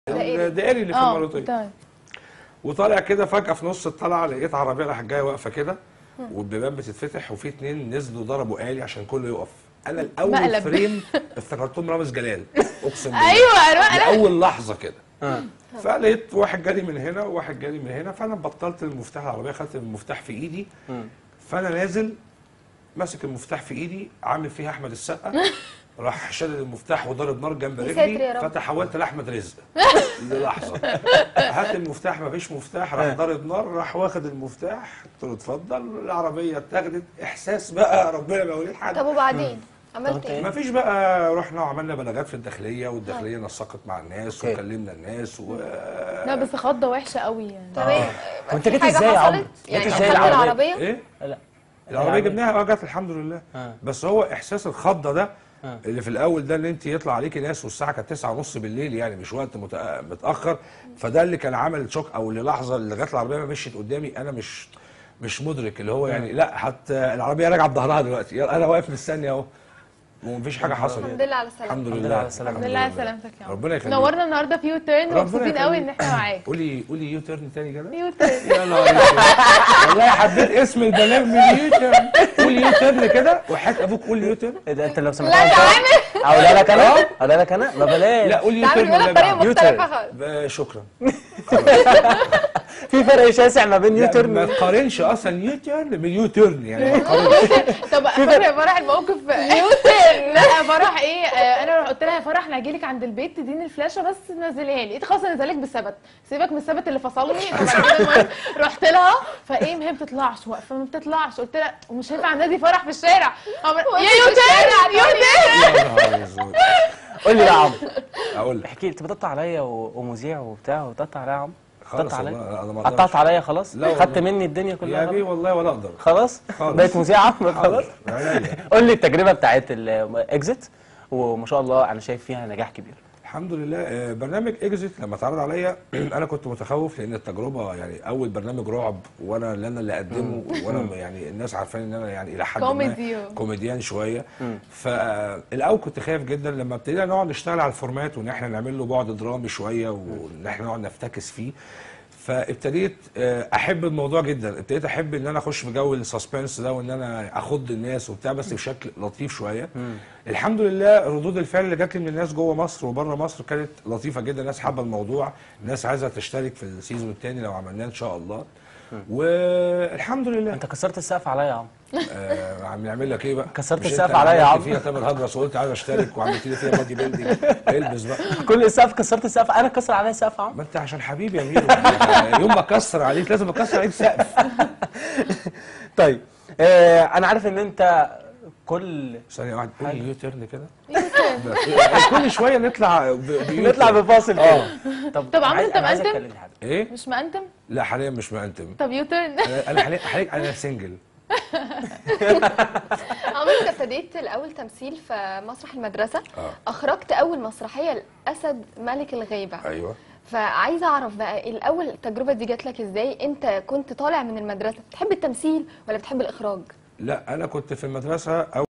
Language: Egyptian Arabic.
دائري. الدائري اللي في اه المريطيه طيب وطالع كده فجاه في نص الطلعه لقيت عربيه راحت جايه واقفه كده والبيبان بتتفتح وفي اتنين نزلوا ضربوا آلي عشان كله يقف انا الاول مقلب. فريم افتكرتهم رامز جلال اقسم بالله ايوه انا اول لحظه كده آه. فلقيت واحد جالي من هنا وواحد جالي من هنا فانا بطلت المفتاح العربيه خدت المفتاح في ايدي مم. فانا نازل ماسك المفتاح في ايدي عامل فيها احمد السقا راح شادد المفتاح وضارب نار جنب يا ساتر يا رجلي رب. فتحولت لاحمد رزق للحظه هات المفتاح مفيش مفتاح راح ضارب نار راح واخد المفتاح قلت له اتفضل العربيه اتاخدت احساس بقى ربنا ما يولد حد طب وبعدين عملت طب ايه؟ انت ما فيش بقى رحنا وعملنا بلاغات في الداخليه والداخليه نسقت مع الناس اوكي. وكلمنا الناس و لا بس خضه وحشه قوي يعني طب ايه؟ وانت في جيت حاجة ازاي يا حصلت؟ عمرو؟ يعني جيت ازاي أخدت العربية؟ العربيه ايه لا العربيه جبناها اه جت الحمد لله آه. بس هو احساس الخضه ده آه. اللي في الاول ده اللي انت يطلع عليكي ناس والساعه كانت 9 ونص بالليل يعني مش وقت متأ- متاخر فده اللي كان عمل شوك او للحظه اللي لغايه العربيه ما مشيت قدامي انا مش مش مدرك اللي هو يعني لا حتى العربيه راجعه بظهرها دلوقتي يلا انا واقف مستني اهو ومفيش حاجه حصلت الحمد لله على السلامه الحمد الحمد لله لله على السلامة. الحمد لله على سلامتك يا عم ربنا يخليك نورنا النهارده في يو تيرن ربنا ومبسوطين قوي ان يخليك. احنا معاك قولي قولي يو تيرن تاني كده يو تيرن يا نهار اسود. والله حبيت اسم البلاغ من يو تيرن قول يو تيرن كده وحياة ابوك قول يو تيرن ايه ده انت لو سمعت لا عنك تعالى اقولها لك انا اقولها لك انا ما بلاش لا قول يو تعالى تيرن بيقولها والنبي بطريقه يا عم. يو مختلفه تيرن. خالص ب- شكرا في فرق شاسع ما بين لا، ما يوتيرن تقارنش اصلا يو تيرن من يو تيرن يعني ما تقارنش طب فاكره يا فرح الموقف يو تيرن لا فرح ايه آه، انا قلت لها يا فرح انا هجيلك عند البيت تديني الفلاشه بس تنزليها لي قلت خلاص انزلك بالثبت سيبك من الثبت اللي فصلني فبعد كده المهم رحت لها فايه ما هي ما بتطلعش واقفه ما بتطلعش قلت لها ومش هينفع نادي فرح في الشارع عمر- يا يو تيرن يو تيرن يا نهار اسود قول لي بقى يا عمرو اقول لك احكي لي انت بتقطع عليا و- ومذيع وبتاع وبتقطع عليا يا عمرو خلاص قطعت عليا والله انا ما قطعت اقدرش عليا خلاص لا والله. خدت مني الدنيا يا كلها بيه خلاص؟ والله ولا اقدر خلاص خالص. بقيت مذيع يا عمرو خلاص عينيا. قول لي التجربه بتاعت الاكزيت وما شاء الله انا شايف فيها نجاح كبير الحمد لله آه، برنامج اكزيت لما اتعرض عليا انا كنت متخوف لان التجربه يعني اول برنامج رعب وانا اللي انا اللي اقدمه وانا يعني الناس عارفين ان انا يعني الى حد كوميدي. ما كوميديان شويه فالاول كنت خايف جدا لما ابتدينا نقعد نشتغل على الفورمات وان احنا نعمل له بعد درامي شويه وان احنا نقعد نفتكس فيه فابتديت آه، احب الموضوع جدا ابتديت احب ان انا اخش في جو السسبنس ده وان انا اخض الناس وبتاع بس بشكل لطيف شويه الحمد لله ردود الفعل اللي جات لي من الناس جوه مصر وبره مصر كانت لطيفه جدا الناس حابه الموضوع الناس عايزه تشترك في السيزون الثاني لو عملناه ان شاء الله والحمد لله انت كسرت السقف عليا يا عمرو آه عم نعمل لك ايه بقى كسرت مش السقف انت عليا يا عملت عم. فيها تامر هجرس وقلت عايز اشترك وعملت لي فيها بادي بيلدينج البس بقى كل السقف كسرت السقف انا كسر عليا السقف يا عمرو ما انت عشان حبيبي يا ميرو يوم ما اكسر عليك لازم اكسر عليك سقف طيب آه انا عارف ان انت كل ثانيه واحده قولي يو تيرن كده كل شويه نطلع ب- بيو نطلع تيرن. بفاصل اه كده طب طب عمرو عايز- انت أنا عايز مقدم؟ اتكلم حاجه ايه مش مقدم لا حاليا مش مقدم طب يو تيرن انا انا حاليا حاليا انا سنجل عمرو انت ابتديت الاول تمثيل في مسرح المدرسه اه اخرجت اول مسرحيه الاسد ملك الغيبه ايوه فعايزه اعرف بقى الاول التجربه دي جات لك ازاي انت كنت طالع من المدرسه بتحب التمثيل ولا بتحب الاخراج لا انا كنت في المدرسه